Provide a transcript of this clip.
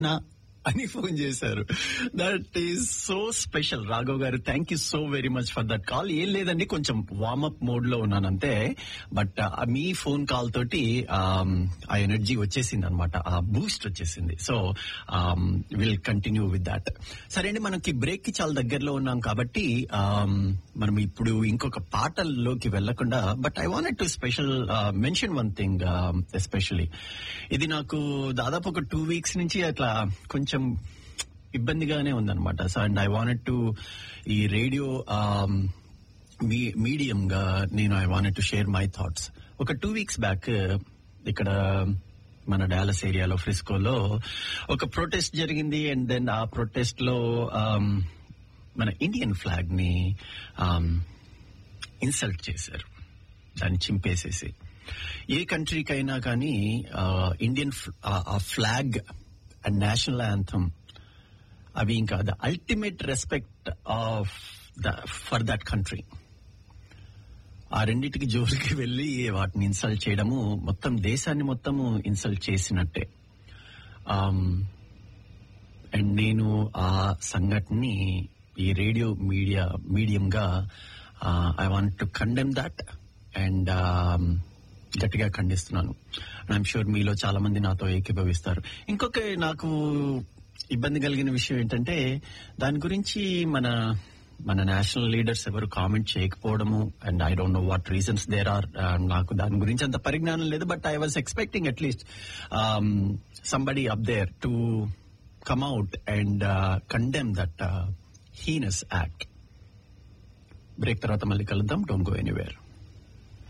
నా అని ఫోన్ చేశారు that is so special Raghav గారు thank you so very much for that call ఏం లేదండి కొంచెం వార్మప్ మోడ్ లో ఉన్నానంతే బట్ మీ ఫోన్ కాల్ తోటి um, ఆ ఎనర్జీ వచ్చేసింది అనమాట ఆ బూస్ట్ వచ్చేసింది so will continue with that సరే అండి మనకి బ్రేక్ కి చాలా దగ్గరలో ఉన్నాం కాబట్టి um, మనం ఇప్పుడు ఇంకొక పాటల్లోకి వెళ్లకుండా but I want to special mention one thing especially ఇది నాకు దాదాపు ఒక టూ వీక్స్ నుంచి అట్లా కొంచెం ఇబ్బందిగానే ఉందన్నమాట so and I wanted to ఈ రేడియో మీడియం గా నేను I wanted to share my thoughts ఒక టూ వీక్స్ బ్యాక్ ఇక్కడ మన డాలస్ ఏరియాలో ఫ్రిస్కోలో ఒక ప్రొటెస్ట్ జరిగింది అండ్ దెన్ ఆ ప్రొటెస్ట్ లో um, మన ఇండియన్ ఫ్లాగ్ ని ఇన్సల్ట్ చేశారు దాన్ని చింపేసేసి ఏ కంట్రీకైనా కానీ ఇండియన్ ఆ ఫ్లాగ్ అండ్ నేషనల్ యాంథమ్ అవి ఇంకా the ultimate respect of the for that country ఆ రెండింటికి జోలికి వెళ్ళి వాటిని ఇన్సల్ట్ చేయడము మొత్తం దేశాన్ని మొత్తము ఇన్సల్ట్ చేసినట్టే అండ్ నేను ఆ సంఘటనని ఈ రేడియో మీడియా మీడియంగా I want to condemn that and గట్టిగా ఖండిస్తున్నాను ఐఎమ్ షూర్ మీలో చాలా మంది నాతో ఏకీభవిస్తారు ఇంకొక నాకు ఇబ్బంది కలిగిన విషయం ఏంటంటే దాని గురించి మన మన నేషనల్ లీడర్స్ ఎవరు కామెంట్ చేయకపోవడము and I don't know what reasons there are నాకు దాని గురించి అంత పరిజ్ఞానం లేదు but I was expecting at least somebody up there to come out and condemn that heinous act break తర్వాత మళ్ళీ కలుద్దాం డోంట్ గో ఎనీవేర్